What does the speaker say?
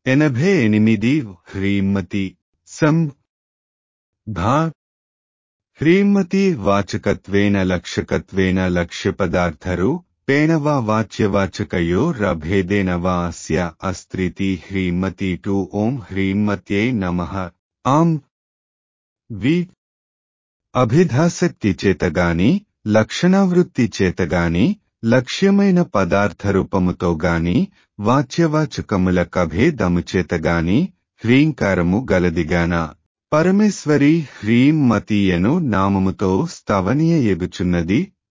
ఎనభై ఎనిమిది హ్రీమతి సం ధా హ్రీమతి వాచకత్వేన లక్షకత్వేన లక్ష్యపదార్థరు పేణవా వాచ్యవాచకయో రభేదేన వా అస్య అస్త్రితి హ్రీమతి టు ఓం హ్రీమత్యై నమః ఆం వి అభిధాసక్తి చేతగాని లక్షణావృత్తి చేతగాని లక్ష్యమైన పదార్థ రూపముతో గాని వాచ్యవాచకముల కభేదము చేతగాని హ్రీంకారము గలదిగాన పరమేశ్వరి హ్రీం మతీయను నామముతో స్తవనీయ ఎగుచున్నది